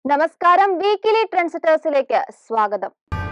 നമസ്കാരം വീക്കിലി ട്രെൻസിറ്റേഴ്സിലേക്ക് സ്വാഗതം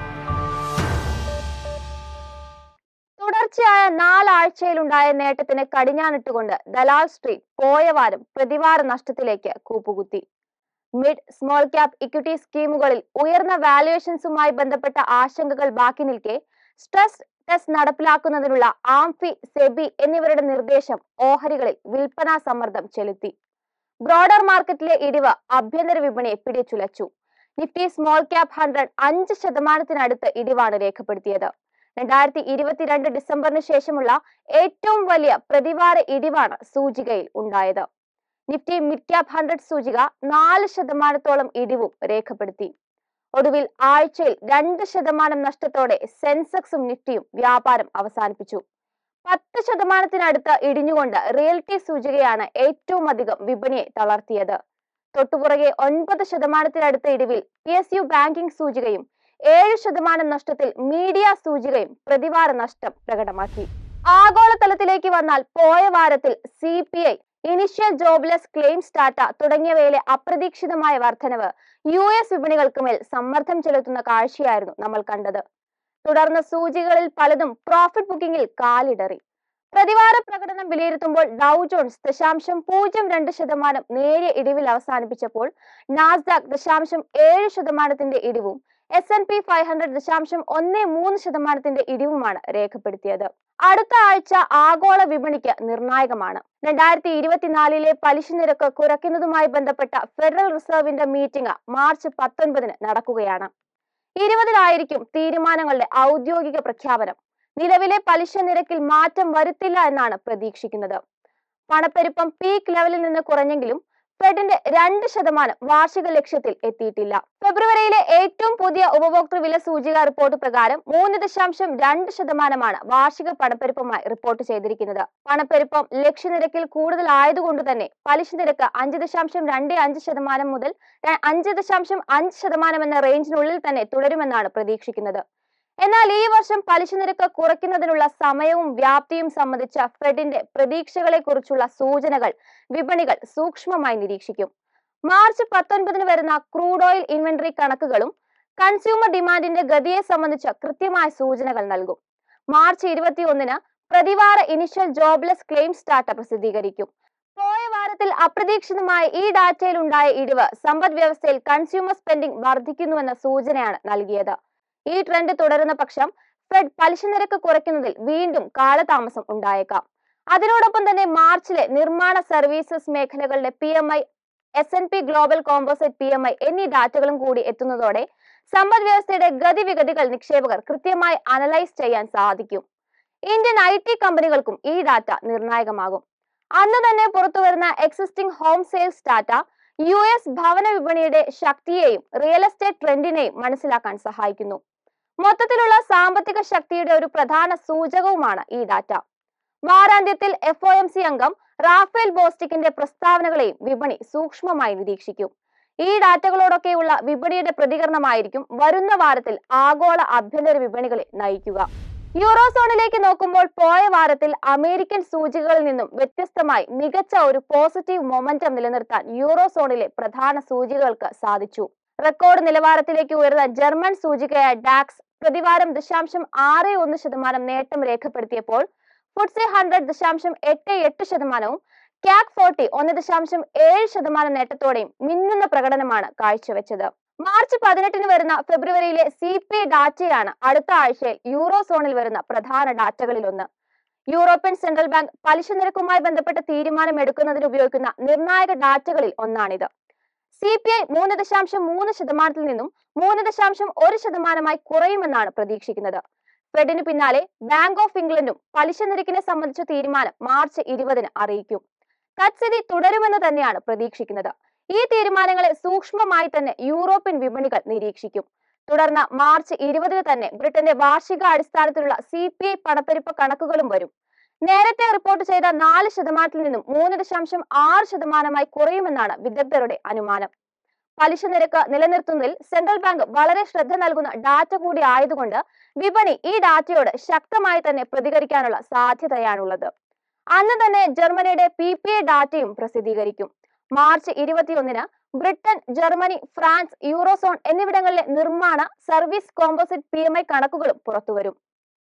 തുടർച്ചയായ നാലാഴ്ചയിലുണ്ടായ നേട്ടത്തിന് കടിഞ്ഞാണിട്ടുകൊണ്ട് ദലാൽ സ്ട്രീറ്റ് പോയ വാരം പ്രതിവാര നഷ്ടത്തിലേക്ക് കൂപ്പുകുത്തി മിഡ് സ്മോൾ ക്യാപ് ഇക്വിറ്റി സ്കീമുകളിൽ ഉയർന്ന വാലുവേഷൻസുമായി ബന്ധപ്പെട്ട ആശങ്കകൾ ബാക്കി നിൽക്കെ സ്ട്രെസ് ടെസ്റ്റ് നടപ്പിലാക്കുന്നതിനുള്ള ആംഫി സെബി എന്നിവരുടെ നിർദ്ദേശം ഓഹരികളിൽ വിൽപ്പനാ സമ്മർദ്ദം ചെലുത്തി ബ്രോഡർ മാർക്കറ്റിലെ ഇടിവ് ആഭ്യന്തര വിപണിയെ പിടിച്ചുലച്ചു നിഫ്റ്റി സ്മോൾ ക്യാപ് ഹൺഡ്രഡ് അഞ്ച് ശതമാനത്തിനടുത്ത് ഇടിവാണ് രേഖപ്പെടുത്തിയത് രണ്ടായിരത്തി ഇരുപത്തിരണ്ട് ഡിസംബറിന് ശേഷമുള്ള ഏറ്റവും വലിയ പ്രതിവാര ഇടിവാണ് സൂചികയിൽ ഉണ്ടായത് നിഫ്റ്റി മിഡ് ക്യാപ് ഹൺഡ്രഡ് സൂചിക നാല് ശതമാനത്തോളം ഇടിവും രേഖപ്പെടുത്തി ഒടുവിൽ ആഴ്ചയിൽ രണ്ട് ശതമാനം നഷ്ടത്തോടെ സെൻസെക്സും നിഫ്റ്റിയും വ്യാപാരം അവസാനിപ്പിച്ചു പത്ത് ശതമാനത്തിനടുത്ത് ഇടിഞ്ഞുകൊണ്ട് റിയൽറ്റി സൂചികയാണ് ഏറ്റവും അധികം വിപണിയെ തളർത്തിയത് തൊട്ടുപുറകെ ഒൻപത് ശതമാനത്തിനടുത്ത ഇടിവിൽ പി എസ് യു ബാങ്കിംഗ് സൂചികയും ഏഴ് ശതമാനം നഷ്ടത്തിൽ മീഡിയ സൂചികയും പ്രതിവാര നഷ്ടം പ്രകടമാക്കി ആഗോളതലത്തിലേക്ക് വന്നാൽ പോയ വാരത്തിൽ C P I initial jobless claims data തുടങ്ങിയവയിലെ അപ്രതീക്ഷിതമായ വർധനവ് യു എസ് വിപണികൾക്ക് മേൽ സമ്മർദ്ദം ചെലുത്തുന്ന കാഴ്ചയായിരുന്നു നമ്മൾ കണ്ടത് തുടർന്ന് സൂചികളിൽ പലതും പ്രോഫിറ്റ് ബുക്കിംഗിൽ കാലിടറി പ്രതിവാര പ്രകടനം വിലയിരുത്തുമ്പോൾ ഡൗ ജോൺസ് ദശാംശം പൂജ്യം രണ്ട് ശതമാനം നേരിയ ഇടിവിൽ അവസാനിപ്പിച്ചപ്പോൾ നാസ്ഡാക് ദശാംശം ഏഴ് ശതമാനത്തിന്റെ ഇടിവും S and P five hundred ദശാംശം ഒന്ന് മൂന്ന് ശതമാനത്തിന്റെ ഇടിവുമാണ് രേഖപ്പെടുത്തിയത് അടുത്ത ആഴ്ച ആഗോള വിപണിക്ക് നിർണായകമാണ് രണ്ടായിരത്തി ഇരുപത്തിനാലിലെ പലിശ നിരക്ക് കുറയ്ക്കുന്നതുമായി ബന്ധപ്പെട്ട ഫെഡറൽ റിസർവിന്റെ മീറ്റിംഗ് മാർച്ച് പത്തൊൻപതിന് നടക്കുകയാണ് ഇരുപതിലായിരിക്കും തീരുമാനങ്ങളുടെ ഔദ്യോഗിക പ്രഖ്യാപനം നിലവിലെ പലിശ നിരക്കിൽ മാറ്റം വരുത്തില്ല എന്നാണ് പ്രതീക്ഷിക്കുന്നത് പണപ്പെരുപ്പം പീക്ക് ലെവലിൽ നിന്ന് കുറഞ്ഞെങ്കിലും ഫെഡിന്റെ രണ്ട് ശതമാനം വാർഷിക ലക്ഷ്യത്തിൽ എത്തിയിട്ടില്ല ഫെബ്രുവരിയിലെ ഏറ്റവും പുതിയ ഉപഭോക്തൃ വില സൂചിക റിപ്പോർട്ട് പ്രകാരം മൂന്ന് ദശാംശം രണ്ട് ശതമാനമാണ് വാർഷിക പണപ്പെരുപ്പമായി റിപ്പോർട്ട് ചെയ്തിരിക്കുന്നത് പണപ്പെരുപ്പം ലക്ഷ്യനിരക്കിൽ കൂടുതലായതുകൊണ്ട് തന്നെ പലിശ നിരക്ക് അഞ്ച് ദശാംശം രണ്ട് അഞ്ച് ശതമാനം മുതൽ ര- അഞ്ച് ദശാംശം അഞ്ച് ശതമാനം എന്ന റേഞ്ചിനുള്ളിൽ തന്നെ തുടരുമെന്നാണ് പ്രതീക്ഷിക്കുന്നത് എന്നാൽ ഈ വർഷം പലിശ നിരക്ക് കുറയ്ക്കുന്നതിനുള്ള സമയവും വ്യാപ്തിയും സംബന്ധിച്ച ഫെഡിന്റെ പ്രതീക്ഷകളെ കുറിച്ചുള്ള സൂചനകൾ വിപണികൾ സൂക്ഷ്മമായി നിരീക്ഷിക്കും മാർച്ച് പത്തൊൻപതിന് വരുന്ന ക്രൂഡ് ഓയിൽ ഇൻവെന്ററി കണക്കുകളും കൺസ്യൂമർ ഡിമാൻഡിന്റെ ഗതിയെ സംബന്ധിച്ച കൃത്യമായ സൂചനകൾ നൽകും മാർച്ച് ഇരുപത്തിയൊന്നിന് പ്രതിവാര ഇനിഷ്യൽ ജോബ്ലെസ് ക്ലെയിംസ് ഡാറ്റ പ്രസിദ്ധീകരിക്കും പോയ വാരത്തിൽ അപ്രതീക്ഷിതമായ ഈ ഡാറ്റയിൽ ഉണ്ടായ ഇടിവ് സമ്പദ് വ്യവസ്ഥയിൽ കൺസ്യൂമർ സ്പെൻഡിംഗ് വർദ്ധിക്കുന്നുവെന്ന സൂചനയാണ് നൽകിയത് ഈ ട്രെൻഡ് തുടരുന്ന പക്ഷം ഫെഡ് പലിശ നിരക്ക് കുറയ്ക്കുന്നതിൽ വീണ്ടും കാലതാമസം ഉണ്ടായേക്കാം അതിനോടൊപ്പം തന്നെ മാർച്ചിലെ നിർമ്മാണ സർവീസസ് മേഖലകളുടെ P M I S and P global composite P M I എന്നീ ഡാറ്റകളും കൂടി എത്തുന്നതോടെ സമ്പദ് വ്യവസ്ഥയുടെ ഗതിവിഗതികൾ നിക്ഷേപകർ കൃത്യമായി അനലൈസ് ചെയ്യാൻ സാധിക്കും ഇന്ത്യൻ ഐ ടി കമ്പനികൾക്കും ഈ ഡാറ്റ നിർണായകമാകും അന്ന് തന്നെ പുറത്തുവരുന്ന existing home sales data U S ഭവന വിപണിയുടെ ശക്തിയെയും റിയൽ എസ്റ്റേറ്റ് ട്രെൻഡിനെയും മനസ്സിലാക്കാൻ സഹായിക്കുന്നു മൊത്തത്തിലുള്ള സാമ്പത്തിക ശക്തിയുടെ ഒരു പ്രധാന സൂചകവുമാണ് ഈ ഡാറ്റ വാരാന്ത്യത്തിൽ എഫ് ഒ എം സി അംഗം റാഫേൽ ബോസ്റ്റിക്കിന്റെ പ്രസ്താവനകളെയും വിപണി സൂക്ഷ്മമായി നിരീക്ഷിക്കും ഈ ഡാറ്റകളോടൊക്കെയുള്ള വിപണിയുടെ പ്രതികരണമായിരിക്കും വരുന്ന വാരത്തിൽ ആഗോള ആഭ്യന്തര വിപണികളെ നയിക്കുക യൂറോസോണിലേക്ക് നോക്കുമ്പോൾ പോയ വാരത്തിൽ അമേരിക്കൻ സൂചികകളിൽ നിന്നും വ്യത്യസ്തമായി മികച്ച ഒരു പോസിറ്റീവ് മൊമെന്റം നിലനിർത്താൻ യൂറോസോണിലെ പ്രധാന സൂചികകൾക്ക് സാധിച്ചു റെക്കോർഡ് നിലവാരത്തിലേക്ക് ഉയർന്ന ജർമ്മൻ സൂചികയായ ഡാക്സ് പ്രതിവാരം ദശാംശം ആറ് ഒന്ന് ശതമാനം നേട്ടം രേഖപ്പെടുത്തിയപ്പോൾ ഫുട്സെ ഹൺഡ്രഡ് ദശാംശം എട്ട് എട്ട് ശതമാനവും ക്യാക് ഫോർട്ടി ഒന്ന് ദശാംശം ഏഴ് ശതമാനം നേട്ടത്തോടെയും മിന്നുന്ന പ്രകടനമാണ് കാഴ്ചവെച്ചത് മാർച്ച് പതിനെട്ടിന് വരുന്ന ഫെബ്രുവരിയിലെ സി പി ഡാറ്റയാണ് അടുത്ത ആഴ്ചയിൽ യൂറോ സോണിൽ വരുന്ന പ്രധാന ഡാറ്റകളിൽ ഒന്ന് യൂറോപ്യൻ സെൻട്രൽ ബാങ്ക് പലിശ നിരക്കുമായി ബന്ധപ്പെട്ട തീരുമാനം എടുക്കുന്നതിന് ഉപയോഗിക്കുന്ന നിർണായക ഡാറ്റകളിൽ ഒന്നാണിത് സി പി ഐ മൂന്ന് ദശാംശം മൂന്ന് ശതമാനത്തിൽ നിന്നും മൂന്ന് ദശാംശം ഒരു ശതമാനമായി കുറയുമെന്നാണ് പ്രതീക്ഷിക്കുന്നത് ഫെഡിന് പിന്നാലെ ബാങ്ക് ഓഫ് ഇംഗ്ലണ്ടും പലിശ നിരക്കിനെ സംബന്ധിച്ച തീരുമാനം മാർച്ച് ഇരുപതിന് അറിയിക്കും തത്സ്ഥിതി തുടരുമെന്ന് തന്നെയാണ് പ്രതീക്ഷിക്കുന്നത് ഈ തീരുമാനങ്ങളെ സൂക്ഷ്മമായി തന്നെ യൂറോപ്യൻ വിപണികൾ നിരീക്ഷിക്കും തുടർന്ന് മാർച്ച് ഇരുപതിന് തന്നെ ബ്രിട്ടന്റെ വാർഷിക അടിസ്ഥാനത്തിലുള്ള സി പി ഐ പണപ്പെരുപ്പ കണക്കുകളും വരും നേരത്തെ റിപ്പോർട്ട് ചെയ്ത നാല് ശതമാനത്തിൽ നിന്നും മൂന്ന് ദശാംശം ആറ് ശതമാനമായി കുറയുമെന്നാണ് വിദഗ്ധരുടെ അനുമാനം പലിശ നിരക്ക് നിലനിർത്തുന്നതിൽ സെൻട്രൽ ബാങ്ക് വളരെ ശ്രദ്ധ നൽകുന്ന ഡാറ്റ കൂടി ആയതുകൊണ്ട് വിപണി ഈ ഡാറ്റയോട് ശക്തമായി തന്നെ പ്രതികരിക്കാനുള്ള സാധ്യതയാണുള്ളത് അന്ന് തന്നെ ജർമ്മനിയുടെ പി പി ഐ ഡാറ്റയും പ്രസിദ്ധീകരിക്കും മാർച്ച് ഇരുപത്തിയൊന്നിന് ബ്രിട്ടൻ ജർമ്മനി ഫ്രാൻസ് യൂറോസോൺ എന്നിവിടങ്ങളിലെ നിർമ്മാണ service composite P M I കണക്കുകളും പുറത്തുവരും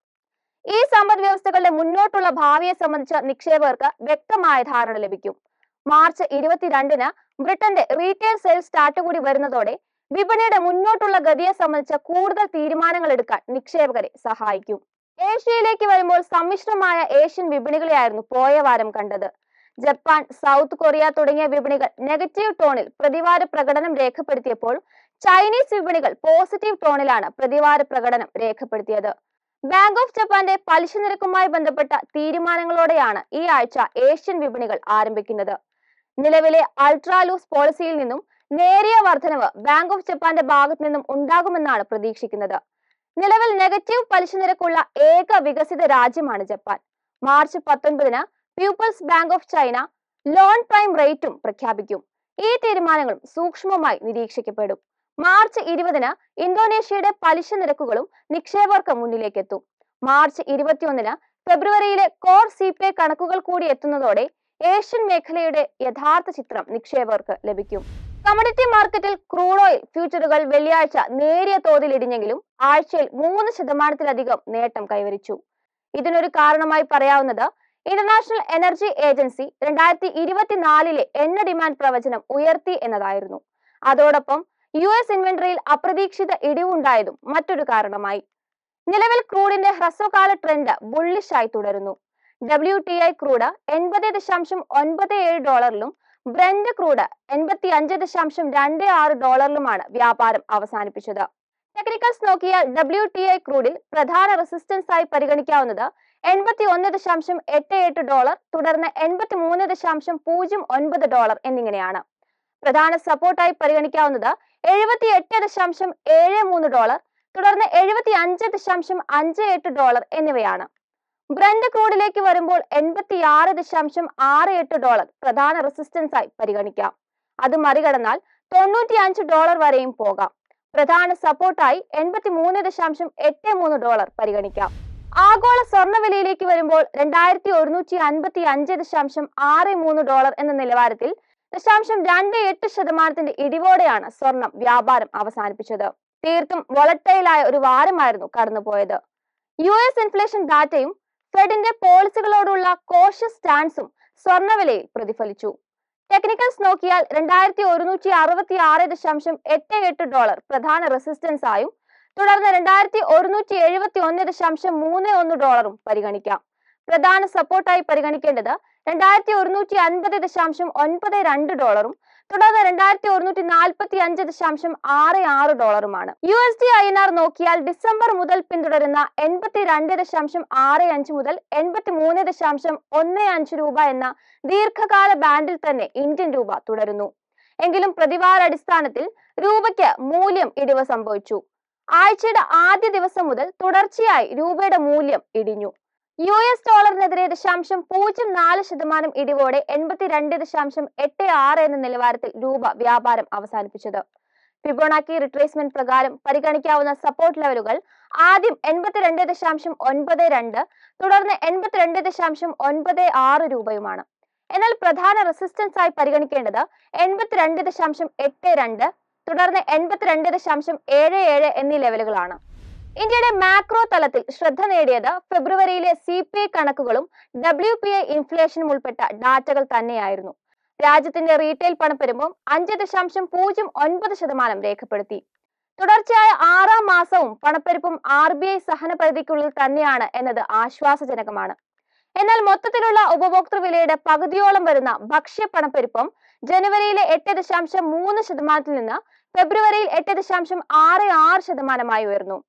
ഈ സമ്പദ് വ്യവസ്ഥകളുടെ മുന്നോട്ടുള്ള ഭാവിയെ സംബന്ധിച്ച നിക്ഷേപകർക്ക് വ്യക്തമായ ധാരണ ലഭിക്കും മാർച്ച് ഇരുപത്തിരണ്ടിന് ബ്രിട്ടന്റെ റീറ്റെയിൽ സെയിൽസ് സ്റ്റാർട്ട് കൂടി വരുന്നതോടെ വിപണിയുടെ മുന്നോട്ടുള്ള ഗതിയെ സംബന്ധിച്ച കൂടുതൽ തീരുമാനങ്ങൾ എടുക്കാൻ നിക്ഷേപകരെ സഹായിക്കും ഏഷ്യയിലേക്ക് വരുമ്പോൾ സമ്മിശ്രമായ ഏഷ്യൻ വിപണികളെയായിരുന്നു പോയ വാരം കണ്ടത് ജപ്പാൻ സൗത്ത് കൊറിയ തുടങ്ങിയ വിപണികൾ നെഗറ്റീവ് ടോണിൽ പ്രതിവാര പ്രകടനം രേഖപ്പെടുത്തിയപ്പോൾ ചൈനീസ് വിപണികൾ പോസിറ്റീവ് ടോണിലാണ് പ്രതിവാര പ്രകടനം രേഖപ്പെടുത്തിയത് ബാങ്ക് ഓഫ് ജപ്പാന്റെ പലിശ നിരക്കുമായി ബന്ധപ്പെട്ട തീരുമാനങ്ങളോടെയാണ് ഈ ആഴ്ച ഏഷ്യൻ വിപണികൾ ആരംഭിക്കുന്നത് നിലവിലെ അൾട്രാലൂസ് പോളിസിയിൽ നിന്നും നേരിയ വർധനവ് ബാങ്ക് ഓഫ് ജപ്പാന്റെ ഭാഗത്തു നിന്നും ഉണ്ടാകുമെന്നാണ് പ്രതീക്ഷിക്കുന്നത് നിലവിൽ നെഗറ്റീവ് പലിശ നിരക്കുള്ള ഏക വികസിത രാജ്യമാണ് ജപ്പാൻ മാർച്ച് പത്തൊൻപതിന് People's Bank of China loan prime റേറ്റും പ്രഖ്യാപിക്കും ഈ തീരുമാനങ്ങളും സൂക്ഷ്മമായി നിരീക്ഷിക്കപ്പെടും മാർച്ച് ഇരുപതിന് ഇന്തോനേഷ്യയുടെ പലിശ നിരക്കുകളും നിക്ഷേപകർക്ക് മുന്നിലേക്കെത്തും മാർച്ച് ഇരുപത്തിയൊന്നിന് ഫെബ്രുവരിയിലെ കോർ സി പി ഐ കണക്കുകൾ കൂടി എത്തുന്നതോടെ ഏഷ്യൻ മേഖലയുടെ യഥാർത്ഥ ചിത്രം നിക്ഷേപകർക്ക് ലഭിക്കും കമഡിറ്റി മാർക്കറ്റിൽ ക്രൂഡ് ഓയിൽ ഫ്യൂച്ചറുകൾ വെള്ളിയാഴ്ച നേരിയ തോതിൽ ഇടിഞ്ഞെങ്കിലും ആഴ്ചയിൽ മൂന്ന് ശതമാനത്തിലധികം നേട്ടം കൈവരിച്ചു ഇതിനൊരു കാരണമായി പറയാവുന്നത് ഇന്റർനാഷണൽ എനർജി ഏജൻസി രണ്ടായിരത്തി ഇരുപത്തിനാലിലെ എണ്ണ ഡിമാൻഡ് പ്രവചനം ഉയർത്തി എന്നതായിരുന്നു അതോടൊപ്പം യു എസ് ഇൻവെന്ററിയിൽ അപ്രതീക്ഷിത ഇടിവുണ്ടായതും മറ്റൊരു കാരണമായി നിലവിൽ ക്രൂഡിന്റെ ഹ്രസ്വകാല ട്രെൻഡ് ബുള്ളിഷായി തുടരുന്നു ഡബ്ല്യു ടി ഐ ക്രൂഡ് എൺപത് ദശാംശം ഒൻപത് ഏഴ് ഡോളറിലും ബ്രന്റ് ക്രൂഡ് എൺപത്തി അഞ്ച് ദശാംശം രണ്ട് ആറ് ഡോളറിലുമാണ് വ്യാപാരം അവസാനിപ്പിച്ചത് ടെക്നിക്കൽസ് നോക്കിയാൽ ഡബ്ല്യു ടി ഐ ക്രൂഡിൽ പ്രധാന റെസിസ്റ്റൻസ് ആയി പരിഗണിക്കാവുന്നത് എൺപത്തി ഒന്ന് ദശാംശം എട്ട് എട്ട് ഡോളർ തുടർന്ന് എൺപത്തി മൂന്ന് ദശാംശം പൂജ്യം ഒൻപത് ഡോളർ എന്നിങ്ങനെയാണ് പ്രധാന സപ്പോർട്ടായി പരിഗണിക്കാവുന്നത് എഴുപത്തി എട്ട് ദശാംശം ഏഴ് മൂന്ന് ഡോളർ തുടർന്ന് എഴുപത്തി അഞ്ച് ദശാംശം അഞ്ച് എട്ട് ഡോളർ എന്നിവയാണ് ബ്രന്റ് ക്രൂഡിലേക്ക് വരുമ്പോൾ എൺപത്തി ആറ് ദശാംശം ആറ് എട്ട് ഡോളർ പ്രധാന റെസിസ്റ്റൻസ് ആയി പരിഗണിക്കാം അത് മറികടന്നാൽ തൊണ്ണൂറ്റി അഞ്ച് ഡോളർ വരെയും പോകാം പ്രധാന സപ്പോർട്ടായി എൺപത്തി മൂന്ന് ദശാംശം എട്ട് മൂന്ന് ഡോളർ പരിഗണിക്കാം ആഗോള സ്വർണ്ണവിലയിലേക്ക് വരുമ്പോൾ രണ്ടായിരത്തി ഒരുന്നൂറ്റി അൻപത്തി അഞ്ച് ദശാംശം ആറ് മൂന്ന് ഡോളർ എന്ന നിലവാരത്തിൽ ദശാംശം രണ്ട് എട്ട് ശതമാനത്തിന്റെ ഇടിവോടെയാണ് സ്വർണം വ്യാപാരം അവസാനിപ്പിച്ചത് തീർത്തും വൊളട്ടൈലായ ഒരു വാരമായിരുന്നു കടന്നുപോയത് യു എസ് ഇൻഫ്ലേഷൻ ഡാറ്റയും ഫെഡിന്റെ പോളിസികളോടുള്ള കോഷ്യസ് സ്റ്റാൻസും സ്വർണ്ണവിലയിൽ പ്രതിഫലിച്ചു ടെക്നിക്കൽസ് നോക്കിയാൽ രണ്ടായിരത്തി ഒരുന്നൂറ്റി അറുപത്തി ആറ് ദശാംശം എട്ട് എട്ട് ഡോളർ പ്രധാന റെസിസ്റ്റൻസ് ആയും തുടർന്ന് രണ്ടായിരത്തി ഒരുന്നൂറ്റി എഴുപത്തി ഒന്ന് ദശാംശം മൂന്ന് ഒന്ന് ഡോളറും പരിഗണിക്കാം പ്രധാന സപ്പോർട്ടായി പരിഗണിക്കേണ്ടത് രണ്ടായിരത്തി ഒരുന്നൂറ്റി അൻപത് ദശാംശം ഒൻപത് രണ്ട് ഡോളറും തുടർന്ന് രണ്ടായിരത്തി ഒരുന്നൂറ്റി നാൽപ്പത്തി അഞ്ച് ദശാംശം ആറ് ആറ് ഡോളറുമാണ് U S D I N R നോക്കിയാൽ ഡിസംബർ മുതൽ പിന്തുടരുന്ന എൺപത്തി രണ്ട് ദശാംശം ആറ് അഞ്ച് മുതൽ എൺപത്തി മൂന്ന് ദശാംശം ഒന്ന് അഞ്ച് രൂപ എന്ന ദീർഘകാല ബാൻഡിൽ തന്നെ ഇന്ത്യൻ രൂപ തുടരുന്നു എങ്കിലും പ്രതിവാര അടിസ്ഥാനത്തിൽ രൂപയ്ക്ക് മൂല്യം ഇടിവ് സംഭവിച്ചു ആഴ്ചയുടെ ആദ്യ ദിവസം മുതൽ തുടർച്ചയായി രൂപയുടെ മൂല്യം ഇടിഞ്ഞു യു എസ് ഡോളറിനെതിരെ ദശാംശം പൂജ്യം നാല് ശതമാനം ഇടിവോടെ എൺപത്തിരണ്ട് ദശാംശം എട്ട് ആറ് എന്ന നിലവാരത്തിൽ രൂപ വ്യാപാരം അവസാനിപ്പിച്ചത് ഫിബോണാക്കി റിട്രേസ്മെന്റ് പ്രകാരം പരിഗണിക്കാവുന്ന സപ്പോർട്ട് ലെവലുകൾ ആദ്യം എൺപത്തിരണ്ട് ദശാംശം ഒൻപത് രണ്ട് തുടർന്ന് എൺപത്തിരണ്ട് ദശാംശം ഒൻപത് ആറ് രൂപയുമാണ് എന്നാൽ പ്രധാന റെസിസ്റ്റൻസ് ആയി പരിഗണിക്കേണ്ടത് എൺപത്തിരണ്ട് ദശാംശം എട്ട് രണ്ട് തുടർന്ന് എൺപത്തിരണ്ട് ദശാംശം ഏഴ് ഏഴ് എന്നീ ലെവലുകളാണ് ഇന്ത്യയുടെ മാക്രോ തലത്തിൽ ശ്രദ്ധ നേടിയത് ഫെബ്രുവരിയിലെ സി പി ഐ കണക്കുകളും ഡബ്ല്യു പി ഐ ഇൻഫ്ലേഷനും ഉൾപ്പെട്ട ഡാറ്റകൾ തന്നെയായിരുന്നു രാജ്യത്തിന്റെ റീറ്റെയിൽ പണപ്പെരുമ്പം അഞ്ച് ദശാംശം പൂജ്യം ഒൻപത് ശതമാനം രേഖപ്പെടുത്തി തുടർച്ചയായ ആറാം മാസവും പണപ്പെരുപ്പം ആർ ബി ഐ സഹനപരിധിക്കുള്ളിൽ തന്നെയാണ് എന്നത് ആശ്വാസജനകമാണ് എന്നാൽ മൊത്തത്തിലുള്ള ഉപഭോക്തൃ വിലയുടെ പകുതിയോളം വരുന്ന ഭക്ഷ്യ പണപ്പെരുപ്പം ജനുവരിയിലെ എട്ട് ദശാംശം മൂന്ന് ശതമാനത്തിൽ നിന്ന് ഫെബ്രുവരിയിൽ എട്ട് ദശാംശം ആറ് ആറ് ശതമാനമായി ഉയർന്നു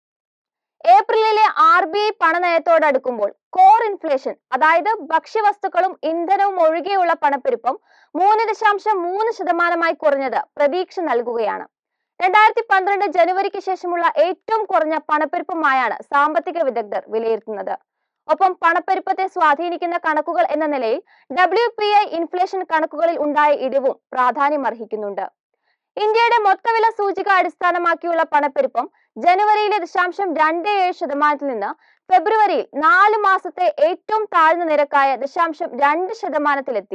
ഏപ്രിലിലെ ആർ ബി ഐ പണനയത്തോടടുക്കുമ്പോൾ കോർ ഇൻഫ്ലേഷൻ അതായത് ഭക്ഷ്യവസ്തുക്കളും ഇന്ധനവും ഒഴികെയുള്ള പണപ്പെരുപ്പം മൂന്ന് ദശാംശം മൂന്ന് ശതമാനമായി കുറഞ്ഞത് പ്രതീക്ഷ നൽകുകയാണ് രണ്ടായിരത്തി പന്ത്രണ്ട് ജനുവരിക്ക് ശേഷമുള്ള ഏറ്റവും കുറഞ്ഞ പണപ്പെരുപ്പമായാണ് സാമ്പത്തിക വിദഗ്ധർ വിലയിരുത്തുന്നത് ഒപ്പം പണപ്പെരുപ്പത്തെ സ്വാധീനിക്കുന്ന കണക്കുകൾ എന്ന നിലയിൽ ഡബ്ല്യു പി ഐ ഇൻഫ്ലേഷൻ കണക്കുകളിൽ ഉണ്ടായ ഇടിവും പ്രാധാന്യമർഹിക്കുന്നുണ്ട് ഇന്ത്യയുടെ മൊത്തവില സൂചിക അടിസ്ഥാനമാക്കിയുള്ള പണപ്പെരുപ്പം ജനുവരിയിലെ ദശാംശം രണ്ട് ഏഴ് ശതമാനത്തിൽ നിന്ന് ഫെബ്രുവരിയിൽ നാല് മാസത്തെ ഏറ്റവും താഴ്ന്ന നിരക്കായ ദശാംശം രണ്ട് ശതമാനത്തിലെത്തി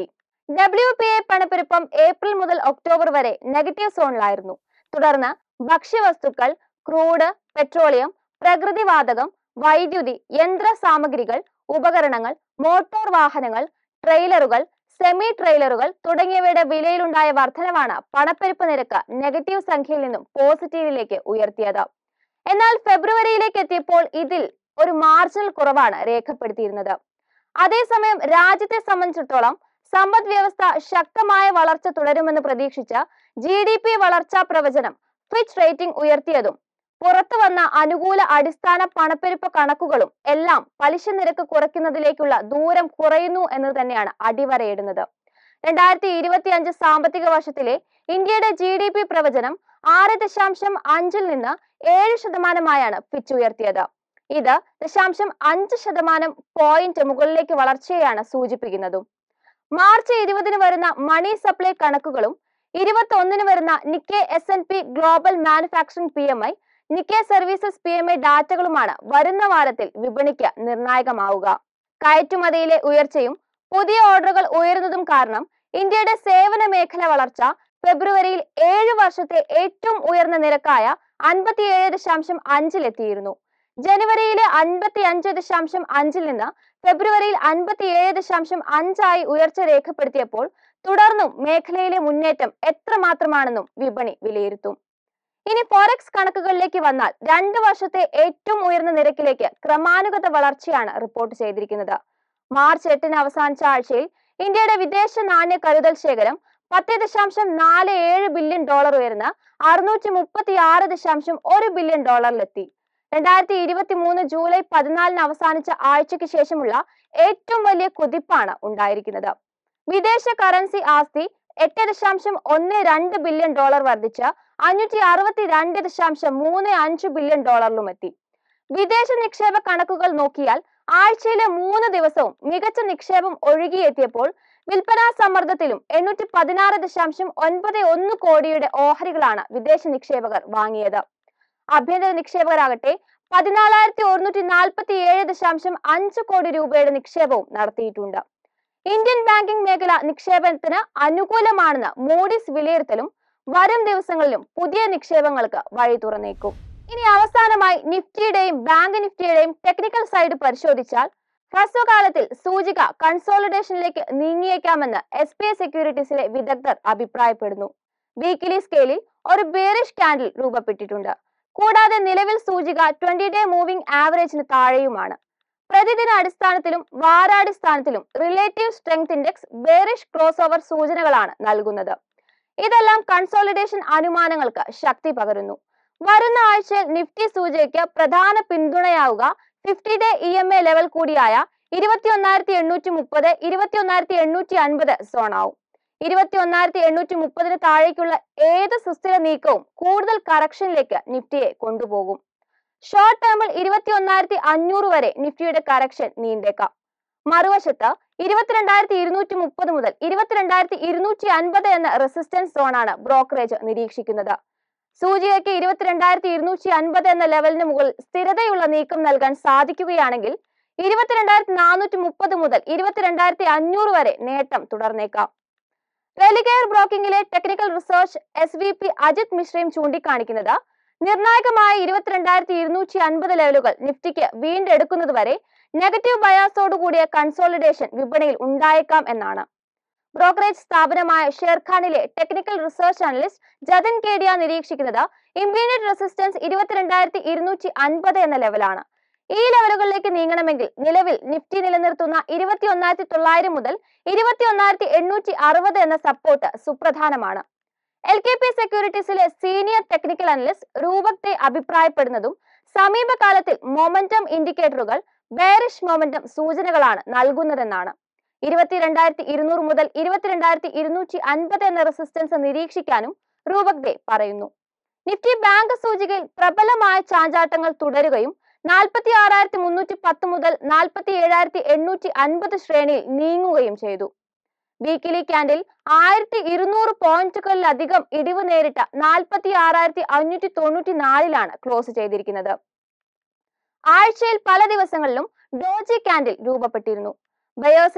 ഡബ്ല്യു പി ഐ പണപ്പെരുപ്പം ഏപ്രിൽ മുതൽ ഒക്ടോബർ വരെ നെഗറ്റീവ് സോണിലായിരുന്നു തുടർന്ന് ഭക്ഷ്യവസ്തുക്കൾ ക്രൂഡ് പെട്രോളിയം പ്രകൃതിവാതകം വൈദ്യുതി യന്ത്ര സാമഗ്രികൾ ഉപകരണങ്ങൾ മോട്ടോർ വാഹനങ്ങൾ ട്രെയിലറുകൾ സെമി ട്രെയിലറുകൾ തുടങ്ങിയവയുടെ വിലയിലുണ്ടായ വർധനവാണ് പണപ്പെരുപ്പ് നിരക്ക് നെഗറ്റീവ് സംഖ്യയിൽ നിന്നും പോസിറ്റീവിലേക്ക് ഉയർത്തിയത് എന്നാൽ ഫെബ്രുവരിയിലേക്ക് എത്തിയപ്പോൾ ഇതിൽ ഒരു മാർജിനൽ കുറവാണ് രേഖപ്പെടുത്തിയിരുന്നത് അതേസമയം രാജ്യത്തെ സംബന്ധിച്ചിടത്തോളം സമ്പദ് വ്യവസ്ഥ ശക്തമായ വളർച്ച തുടരുമെന്ന് പ്രതീക്ഷിച്ച ജി ഡി പി വളർച്ചാ പ്രവചനം ഫിച്ച് റേറ്റിംഗ് ഉയർത്തിയതും പുറത്തു വന്ന അനുകൂല അടിസ്ഥാന പണപ്പെരുപ്പ കണക്കുകളും എല്ലാം പലിശ നിരക്ക് കുറയ്ക്കുന്നതിലേക്കുള്ള ദൂരം കുറയുന്നു എന്ന് തന്നെയാണ് അടിവരയിടുന്നത് രണ്ടായിരത്തി ഇരുപത്തി അഞ്ച് സാമ്പത്തിക വർഷത്തിലെ ഇന്ത്യയുടെ ജി ഡി പി പ്രവചനം ആറ് ദശാംശം അഞ്ചിൽ നിന്ന് ഏഴ് ശതമാനമായാണ് ഫിച്ച് ഉയർത്തിയത് ഇത് ദശാംശം അഞ്ച് ശതമാനം പോയിന്റ് മുകളിലേക്ക് വളർച്ചയെയാണ് സൂചിപ്പിക്കുന്നതും മാർച്ച് ഇരുപതിന് വരുന്ന മണി സപ്ലൈ കണക്കുകളും ഇരുപത്തി ഒന്നിന് വരുന്ന Nikkei S and P global manufacturing P M I Nikkei services P M I ഡാറ്റകളുമാണ് വരുന്ന വാരത്തിൽ വിപണിക്ക് നിർണായകമാവുക കയറ്റുമതിയിലെ ഉയർച്ചയും പുതിയ ഓർഡറുകൾ ഉയരുന്നതും കാരണം ഇന്ത്യയുടെ സേവന മേഖല വളർച്ച ഫെബ്രുവരിയിൽ ഏഴ് വർഷത്തെ ഏറ്റവും ഉയർന്ന നിരക്കായ അൻപത്തിയേഴ് ദശാംശം അഞ്ചിലെത്തിയിരുന്നു ജനുവരിയിലെ അൻപത്തി അഞ്ച് ദശാംശം അഞ്ചിൽ നിന്ന് ഫെബ്രുവരിയിൽ അൻപത്തിയേഴ് ദശാംശം അഞ്ചായി ഉയർച്ച രേഖപ്പെടുത്തിയപ്പോൾ തുടർന്നും മേഖലയിലെ മുന്നേറ്റം എത്രമാത്രമാണെന്നും വിപണി വിലയിരുത്തും ഇനി ഫോറക്സ് കണക്കുകളിലേക്ക് വന്നാൽ രണ്ട് വർഷത്തെ ഏറ്റവും ഉയർന്ന നിരക്കിലേക്ക് ക്രമാനുഗത വളർച്ചയാണ് റിപ്പോർട്ട് ചെയ്തിരിക്കുന്നത് മാർച്ച് എട്ടിന് അവസാനിച്ച ആഴ്ചയിൽ ഇന്ത്യയുടെ വിദേശ നാണ്യ കരുതൽ ശേഖരം പത്ത് ദശാംശം നാല് ഏഴ് ബില്യൺ ഡോളർ ഉയർന്ന് അറുന്നൂറ്റി മുപ്പത്തി ആറ് ദശാംശം ഒരു ബില്യൺ ഡോളറിലെത്തി രണ്ടായിരത്തി ഇരുപത്തി മൂന്ന് ജൂലൈ പതിനാലിന് അവസാനിച്ച ആഴ്ചയ്ക്ക് ശേഷമുള്ള ഏറ്റവും വലിയ കുതിപ്പാണ് ഉണ്ടായിരിക്കുന്നത് വിദേശ കറൻസി ആസ്തി എട്ട് ദശാംശം ഒന്ന് രണ്ട് ബില്യൺ ഡോളർ വർദ്ധിച്ച് അഞ്ഞൂറ്റി അറുപത്തി രണ്ട് ദശാംശം മൂന്ന് അഞ്ച് ബില്യൺ ഡോളറിലും എത്തി വിദേശ നിക്ഷേപ കണക്കുകൾ നോക്കിയാൽ ആഴ്ചയിലെ മൂന്ന് ദിവസവും മികച്ച നിക്ഷേപം ഒഴുകിയെത്തിയപ്പോൾ വിൽപ്പനാ സമ്മർദ്ദത്തിലും എണ്ണൂറ്റി പതിനാറ് ദശാംശം ഒൻപത് ഒന്ന് കോടിയുടെ ഓഹരികളാണ് വിദേശ നിക്ഷേപകർ വാങ്ങിയത് ആഭ്യന്തര നിക്ഷേപകരാകട്ടെ പതിനാലായിരത്തി ഒരുന്നൂറ്റി നാൽപ്പത്തി ഏഴ് ദശാംശം അഞ്ച് കോടി രൂപയുടെ നിക്ഷേപവും നടത്തിയിട്ടുണ്ട് ഇന്ത്യൻ ബാങ്കിംഗ് മേഖല നിക്ഷേപത്തിന് അനുകൂലമാണെന്ന് മൂഡീസ് വിലയിരുത്തലും വരും ദിവസങ്ങളിലും പുതിയ നിക്ഷേപങ്ങൾക്ക് വഴി തുറന്നേക്കും ഇനി അവസാനമായി നിഫ്റ്റിയുടെയും ബാങ്ക് നിഫ്റ്റിയുടെയും ടെക്നിക്കൽ സൈഡ് പരിശോധിച്ചാൽ ഹ്രസ്വകാലത്തിൽ സൂചിക കൺസോളിഡേഷനിലേക്ക് നീങ്ങിയേക്കാമെന്ന് എസ് പി ഐ സെക്യൂരിറ്റീസിലെ വിദഗ്ധർ അഭിപ്രായപ്പെടുന്നു വീക്കിലി സ്കെയിലിൽ ഒരു ബേറിഷ് കാൻഡിൽ രൂപപ്പെട്ടിട്ടുണ്ട് കൂടാതെ നിലവിൽ സൂചിക ട്വന്റി ഡേ മൂവിംഗ് ആവറേജിന് താഴെയുമാണ് പ്രതിദിന അടിസ്ഥാനത്തിലും വാരാടിസ്ഥാനത്തിലും relative strength index bearish cross over സൂചനകളാണ് നൽകുന്നത് ഇതെല്ലാം കൺസോളിഡേഷൻ അനുമാനങ്ങൾക്ക് ശക്തി പകരുന്നു വരുന്ന ആഴ്ചയിൽ നിഫ്റ്റി സൂചികയ്ക്ക് പ്രധാന പിന്തുണയാവുക fifty day E M A level കൂടിയായ ഇരുപത്തി ഒന്നായിരത്തി എണ്ണൂറ്റി മുപ്പത് ഇരുപത്തി ഒന്നായിരത്തി എണ്ണൂറ്റി അൻപത് സോണാവും ഇരുപത്തി ഒന്നായിരത്തി എണ്ണൂറ്റി മുപ്പതിന് താഴേക്കുള്ള ഏത് സുസ്ഥിര നീക്കവും കൂടുതൽ കറക്ഷനിലേക്ക് നിഫ്റ്റിയെ കൊണ്ടുപോകും ഷോർട്ട് ടേമിൽ ഇരുപത്തി ഒന്നായിരത്തി അഞ്ഞൂറ് വരെ നിഫ്റ്റിയുടെ കറക്ഷൻ നീണ്ടേക്കാം മറുവശത്ത് ഇരുപത്തിരണ്ടായിരത്തി ഇരുന്നൂറ്റി മുപ്പത് മുതൽ ഇരുപത്തിരണ്ടായിരത്തി ഇരുന്നൂറ്റി അൻപത് എന്ന റെസിസ്റ്റൻസ് സോണാണ് ബ്രോക്കറേജ് നിരീക്ഷിക്കുന്നത് സൂചികയ്ക്ക് ഇരുപത്തിരണ്ടായിരത്തി ഇരുന്നൂറ്റി അൻപത് എന്ന ലെവലിന് മുകളിൽ സ്ഥിരതയുള്ള നീക്കം നൽകാൻ സാധിക്കുകയാണെങ്കിൽ ഇരുപത്തിരണ്ടായിരത്തി നാനൂറ്റി മുപ്പത് മുതൽ ഇരുപത്തിരണ്ടായിരത്തി അഞ്ഞൂറ് വരെ നേട്ടം തുടർന്നേക്കാം വെലിഗെയർ ബ്രോക്കിംഗിലെ technical research S V P Ajit മിശ്രയും ചൂണ്ടിക്കാണിക്കുന്നത് നിർണായകമായ ഇരുപത്തിരണ്ടായിരത്തി ഇരുന്നൂറ്റി അൻപത് ലെവലുകൾ നിഫ്റ്റിക്ക് വീണ്ടെടുക്കുന്നത് വരെ നെഗറ്റീവ് ബയാസോട് കൂടിയ കൺസോളിഡേഷൻ വിപണിയിൽ ഉണ്ടായേക്കാം എന്നാണ് ബ്രോക്കറേജ് സ്ഥാപനമായ ഷെർഖാനിലെ technical research analyst Jatin Kedia നിരീക്ഷിക്കുന്നത് ഇമ്മീഡിയറ്റ് റെസിസ്റ്റൻസ് ഇരുപത്തിരണ്ടായിരത്തി ഇരുന്നൂറ്റി അൻപത് എന്ന ലെവലാണ് ഈ ലെവലുകളിലേക്ക് നീങ്ങണമെങ്കിൽ നിലവിൽ നിഫ്റ്റി നിലനിർത്തുന്ന ഇരുപത്തി ഒന്നായിരത്തി തൊള്ളായിരം മുതൽ ഇരുപത്തി ഒന്നായിരത്തി എണ്ണൂറ്റി അറുപത് എന്ന സപ്പോർട്ട് സുപ്രധാനമാണ് എൽ കെ പി സെക്യൂരിറ്റീസിലെ സീനിയർ ടെക്നിക്കൽ അനലിസ്റ്റ് രൂപത്തെ അഭിപ്രായപ്പെടുന്നതും സമീപകാലത്തിൽ മൊമെന്റം ഇൻഡിക്കേറ്ററുകൾ ബേറിഷ് മൊമെന്റം സൂചനകളാണ് നൽകുന്നതെന്നാണ് ഇരുപത്തിരണ്ടായിരത്തി ഇരുന്നൂറ് മുതൽ ഇരുപത്തിരണ്ടായിരത്തി ഇരുന്നൂറ്റി അൻപത് എന്ന റെസിസ്റ്റൻസ് നിരീക്ഷിക്കാനും രൂപക് പറയുന്നു നിഫ്റ്റി ബാങ്ക് സൂചികയിൽ പ്രബലമായ ചാഞ്ചാട്ടങ്ങൾ തുടരുകയും നാൽപ്പത്തി ആറായിരത്തി മുന്നൂറ്റി പത്ത് മുതൽ നാൽപ്പത്തി ഏഴായിരത്തി എണ്ണൂറ്റി അൻപത് ശ്രേണിയിൽ നീങ്ങുകയും ചെയ്തു വീക്കിലി ക്യാൻഡിൽ ആയിരത്തി ഇരുന്നൂറ് പോയിന്റുകളിലധികം ഇടിവ് നേരിട്ട നാൽപ്പത്തി ആറായിരത്തി അഞ്ഞൂറ്റി തൊണ്ണൂറ്റി നാലിലാണ് ക്ലോസ് ചെയ്തിരിക്കുന്നത് ആഴ്ചയിൽ പല ദിവസങ്ങളിലും ഡോജി ക്യാൻഡിൽ രൂപപ്പെട്ടിരുന്നു ബയേഴ്സിനും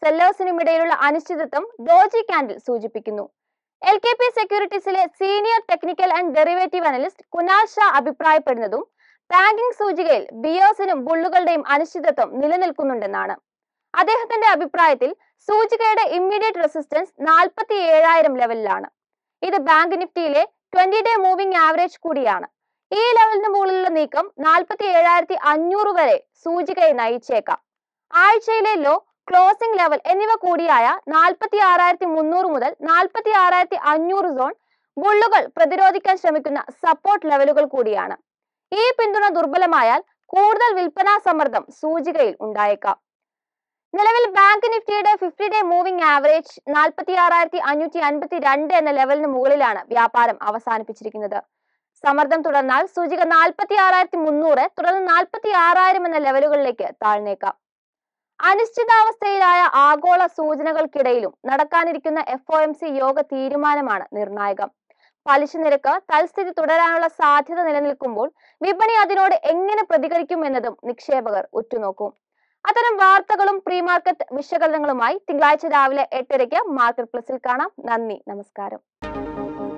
സെല്ലേഴ്സിനും ഇടയിലുള്ള അനിശ്ചിതത്വം ഡോജി കാൻഡിൽ സൂചിപ്പിക്കുന്നു എൽ കെ പി സെക്യൂരിറ്റീസിലെ senior technical and derivative analyst Kunal Shah അഭിപ്രായപ്പെടുന്നതും ബാങ്കിംഗ് സൂചികയിൽ ബിയേഴ്സിനും ബുള്ളുകളുടെയും അനിശ്ചിതത്വം നിലനിൽക്കുന്നുണ്ടെന്നാണ് അദ്ദേഹത്തിന്റെ അഭിപ്രായത്തിൽ സൂചികയുടെ ഇമ്മീഡിയറ്റ് റെസിസ്റ്റൻസ് നാൽപ്പത്തി ഏഴായിരം ലെവലിലാണ് ഇത് ബാങ്ക് നിഫ്റ്റിയിലെ ട്വന്റി ഡേ മൂവിംഗ് ആവറേജ് കൂടിയാണ് ഈ ലെവലിന് മുകളിലുള്ള നീക്കം നാൽപ്പത്തി ഏഴായിരത്തി അഞ്ഞൂറ് വരെ സൂചികയെ നയിച്ചേക്കാം ആഴ്ചയിലെ ലോ ക്ലോസിംഗ് ലെവൽ എന്നിവ കൂടിയായ നാൽപ്പത്തി ആറായിരത്തി മുന്നൂറ് മുതൽ നാൽപ്പത്തി ആറായിരത്തി അഞ്ഞൂറ് സോൺ ബുള്ളുകൾ പ്രതിരോധിക്കാൻ ശ്രമിക്കുന്ന സപ്പോർട്ട് ലെവലുകൾ കൂടിയാണ് ഈ പിന്തുണ ദുർബലമായാൽ കൂടുതൽ വിൽപ്പനാ സമ്മർദ്ദം സൂചികയിൽ ഉണ്ടായേക്കാം നിലവിൽ ബാങ്ക് നിഫ്റ്റിയുടെ ഫിഫ്റ്റി ഡേ മൂവിംഗ് ആവറേജ് നാൽപ്പത്തി ആറായിരത്തി അഞ്ഞൂറ്റി അൻപത്തി രണ്ട് എന്ന ലെവലിന് മുകളിലാണ് വ്യാപാരം അവസാനിപ്പിച്ചിരിക്കുന്നത് സമ്മർദ്ദം തുടർന്നാൽ സൂചിക നാൽപ്പത്തി ആറായിരത്തി മുന്നൂറ് തുടർന്ന് നാൽപ്പത്തി ആറായിരം എന്ന ലെവലുകളിലേക്ക് താഴ്ന്നേക്കാം അനിശ്ചിതാവസ്ഥയിലായ ആഗോള സൂചനകൾക്കിടയിലും നടക്കാനിരിക്കുന്ന എഫ് ഒ എം സി യോഗ തീരുമാനമാണ് നിർണായകം പലിശ നിരക്ക് തൽസ്ഥിതി തുടരാനുള്ള സാധ്യത നിലനിൽക്കുമ്പോൾ വിപണി അതിനോട് എങ്ങനെ പ്രതികരിക്കും എന്നതും നിക്ഷേപകർ ഉറ്റുനോക്കും അത്തരം വാർത്തകളും പ്രീ മാർക്കറ്റ് വിശകലനങ്ങളുമായി തിങ്കളാഴ്ച രാവിലെ എട്ടരയ്ക്ക് മാർക്കറ്റ് പ്ലസിൽ കാണാം നന്ദി നമസ്കാരം